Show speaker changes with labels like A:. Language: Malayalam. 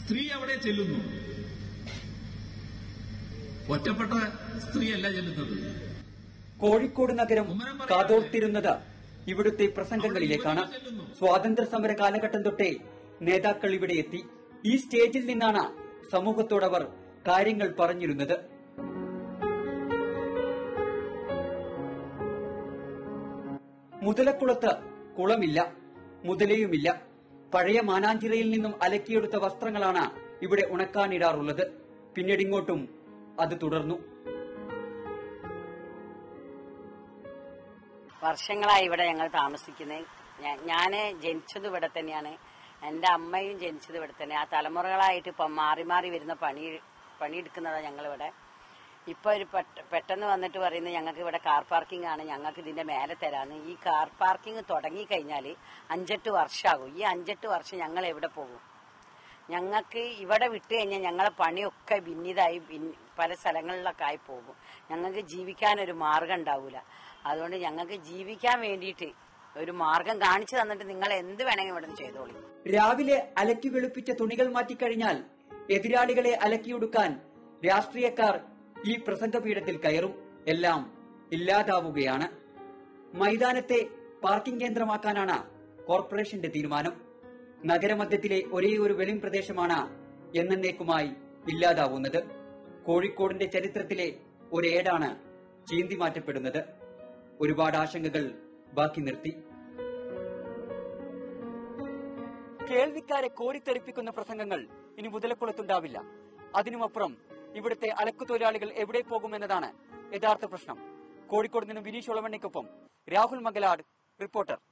A: സ്ത്രീ അവിടെ ചെല്ലുന്നു ഒറ്റപ്പെട്ട സ്ത്രീയല്ല ചെല്ലുന്നത്
B: കോഴിക്കോട് നഗരം കാതോർത്തിരുന്നത് ഇവിടുത്തെ പ്രസംഗങ്ങളിലേക്കാണ് സ്വാതന്ത്ര്യ സമര കാലഘട്ടം തൊട്ടേ നേതാക്കൾ ഇവിടെ എത്തി ഈ സ്റ്റേജിൽ നിന്നാണ് സമൂഹത്തോടവർ കാര്യങ്ങൾ പറഞ്ഞിരുന്നത് മുതലക്കുളത്ത് കുളമില്ല മുതലയുമില്ല പഴയ മാനാഞ്ചിറയിൽ നിന്നും അലക്കിയെടുത്ത വസ്ത്രങ്ങളാണ് ഇവിടെ ഉണക്കാനിടാറുള്ളത് പിന്നീടിങ്ങോട്ടും അത് തുടർന്നു
C: വർഷങ്ങളായി ഇവിടെ ഞങ്ങൾ താമസിക്കുന്നത് ഞാൻ ജനിച്ചത് ഇവിടെ തന്നെയാണ് എൻ്റെ അമ്മയും ജനിച്ചത് ഇവിടെ തന്നെ ആ തലമുറകളായിട്ട് ഇപ്പം മാറി മാറി വരുന്ന പണി പണിയെടുക്കുന്നതാണ് ഞങ്ങളിവിടെ ഇപ്പൊ ഒരു പെട്ട- പെട്ടെന്ന് വന്നിട്ട് പറയുന്നത് ഞങ്ങൾക്ക് ഇവിടെ കാർ പാർക്കിംഗ് ആണ് ഞങ്ങൾക്ക് ഇതിന്റെ മേലെ തരാന്ന് ഈ കാർ പാർക്കിംഗ് തുടങ്ങി കഴിഞ്ഞാൽ അഞ്ചെട്ട് വർഷമാകും ഈ അഞ്ചെട്ട് വർഷം ഞങ്ങൾ എവിടെ പോകും ഞങ്ങൾക്ക് ഇവിടെ വിട്ട് കഴിഞ്ഞാൽ ഞങ്ങളെ പണിയൊക്കെ ഭിന്നിതായി ഭിന്ന- പല സ്ഥലങ്ങളിലൊക്കെ ആയി പോകും ഞങ്ങൾക്ക് ജീവിക്കാനൊരു മാർഗം ഉണ്ടാവില്ല അതുകൊണ്ട് ഞങ്ങൾക്ക് ജീവിക്കാൻ വേണ്ടിയിട്ട് ഒരു മാർഗം കാണിച്ചു തന്നിട്ട് നിങ്ങൾ എന്ത് വേണമെങ്കിൽ ഇവിടെ നിന്ന് ചെയ്തോളി
B: രാവിലെ അലക്കി വെളുപ്പിച്ച തുണികൾ മാറ്റിക്കഴിഞ്ഞാൽ എതിരാളികളെ അലക്കിയൊടുക്കാൻ രാഷ്ട്രീയക്കാർ ഈ പ്രസംഗപീഠത്തിൽ കയറും എല്ലാം ഇല്ലാതാവുകയാണ് മൈതാനത്തെ പാർക്കിംഗ് കേന്ദ്രമാക്കാനാണ് കോർപ്പറേഷന്റെ തീരുമാനം നഗരമധ്യത്തിലെ ഒരേ ഒരു വെളിം പ്രദേശമാണ് എന്നേക്കുമായി ഇല്ലാതാവുന്നത് കോഴിക്കോടിന്റെ ചരിത്രത്തിലെ ഒരേടാണ് ചീന്തി മാറ്റപ്പെടുന്നത് ഒരുപാട് ആശങ്കകൾ ബാക്കി നിർത്തി കേൾവിക്കാരെ കോരിത്തെറിപ്പിക്കുന്ന പ്രസംഗങ്ങൾ ഇനി മുതലക്കുളത്തുണ്ടാവില്ല അതിനുമപ്പുറം ഇവിടുത്തെ അലക്കുതൊഴിലാളികൾ എവിടെ പോകുമെന്നതാണ് യഥാർത്ഥ പ്രശ്നം കോഴിക്കോട് നിന്നും വിനീഷ് ഒളവണ്ണയ്ക്കൊപ്പം രാഹുൽ മംഗലാട് റിപ്പോർട്ടർ